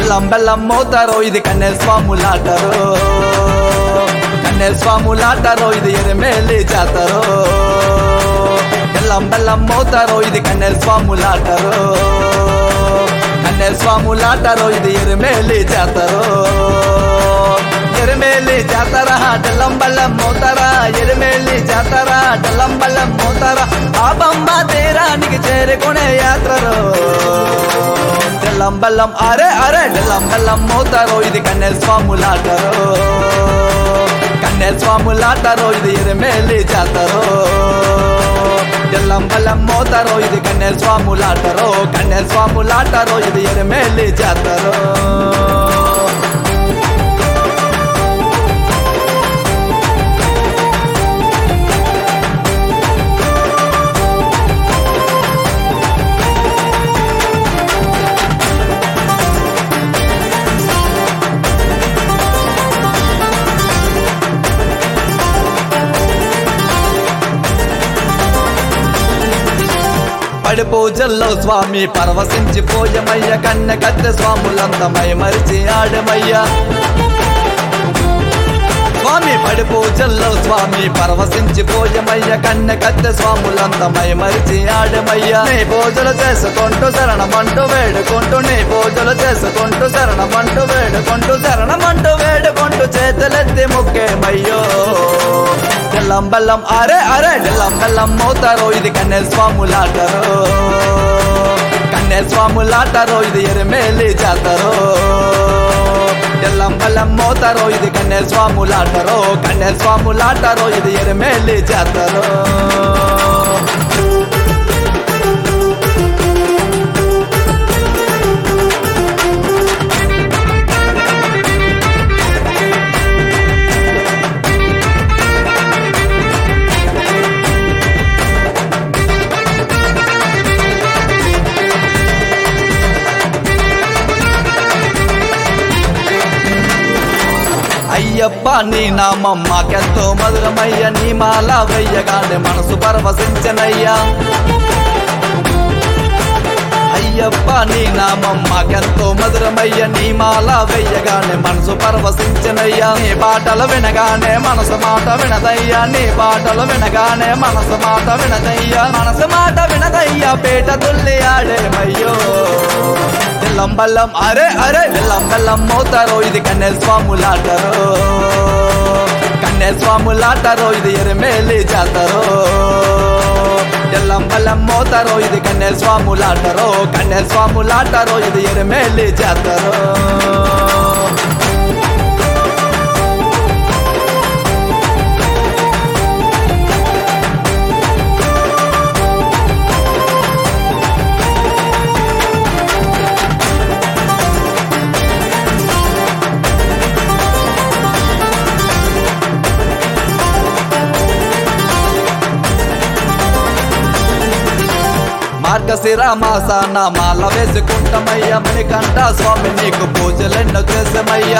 బెల్లం బెల్లం మోతారో ఇది కన్నే స్వాములాటరో కన్నే స్వాములాటరో ఇది ఎరమేలి జాతరో బెల్లం బెల్లం మోతారో ఇది కన్నే స్వాములాటరో కన్నే స్వాములాటరో ఇది ఎరమేలి జాతరో ఎరమేలి జాతర డెల్లం బెల్లం మోతారా ఎరమేలి జాతర డెల్లం బెల్లం మోతారా ఆ బొమ్మ తీరానికి చేరుకునే యాత్రలో డెల్లం బెల్లం అరే అరే డెల్లం బెల్లం మోతారో ఇది కన్నే స్వాములాటరో కన్నే స్వాములాటరో ఇది ఎరమేలి జాతరో డెల్లం బెల్లం మోతారో ఇది కన్నే స్వాములాటరో కన్నే స్వాములాటరో ఇది ఎరమేలి జాతరో పడి పూజల్లో స్వామి పరవశించిపోయమయ్య కన్న కత్తె స్వాములంతమై మరిచి ఆడమయ్య స్వామి పడి పూజల్లో స్వామి పరవశించిపోయమయ్య కన్న కత్తె స్వాములంతమై మరిచి ఆడమయ్య నీ పూజలు చేసుకుంటూ శరణమంటూ వేడుకుంటూ నీ పూజలు చేసుకుంటూ శరణమంటూ వేడుకుంటూ శరణమంటూ వేడుకుంటూ చేతులెత్తి ముక్కేమయ్యో డెల్లం బెల్లం అరే అరే డెల్లం బెల్లం మోతారో ఇది కన్నే స్వాములాటరో కన్నే స్వాములాటరో ఇది ఎరమేలి జాతరో డెల్లం బెల్లం మోతారో ఇది కన్నే స్వాములాటరో కన్నే స్వాములాటరో ఇది ఎరమేలి జాతరో అయ్యప్ప నీ నామం మాకెంతో మధురమయ్య నీ మాల వెయ్యగానే మనసు పరవశించనయ్యా అయ్యప్ప నీ నామం మాకెంతో మధురమయ్య నీ మాల వెయ్యగానే మనసు పరవశించనయ్యా నీ పాటలు వినగానే మనసు మాట వినదయ్యా నీ పాటలు వినగానే మనసు మాట వినదయ్యా మనసు మాట వినదయ్యా పేట తుల్లి ఆడేమయ్యో బెల్లం బెల్లం అరే అరే బెల్లం బెల్లం మోతారో ఇది కన్నే స్వాములాటరో కన్నే స్వాములాటరో ఇది ఎరమేలి జాతరో బెల్లం బెల్లం మోతారో ఇది కన్నే స్వాములాటరో కన్నే స్వాములాటరో ఇది ఎరమేలి జాతరో మార్గశిర మాసాన మాల వేసుకుంటామయ్యా మణికంఠ స్వామి నీకు పూజలెన్నో చేసామయ్యా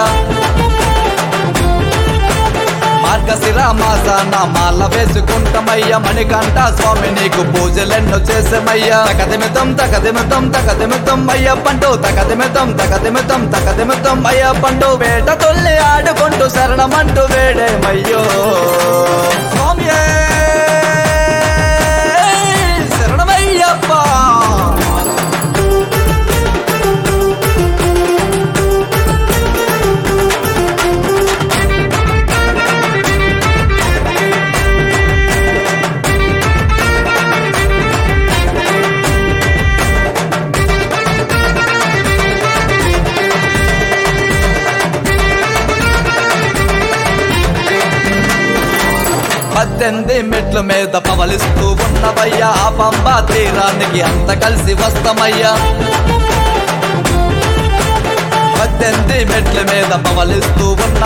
మార్గశిర మాసాన మాల వేసుకుంటామయ్యా మణికంఠ స్వామి నీకు పూజలెన్నో చేసామయ్యా తగదిమితం తగదిమితం తగదిమితం అయ్యప్పంటూ తగదిమితం తగదిమితం తగదిమితం అయ్యప్పంటూ వేట తొల్లి ఆడుకుంటూ శరణమంటూ వేడేమయ్యో స్వామి శరణమయ్యప్ప పద్దెనిమిది మెట్ల మీద పవలిస్తూ ఉన్నవయ్యా ఆ పంబా తీరానికి అంత కలిసి వస్తామయ్యా పద్దెనిమిది మెట్ల మీద పవలిస్తూ ఉన్న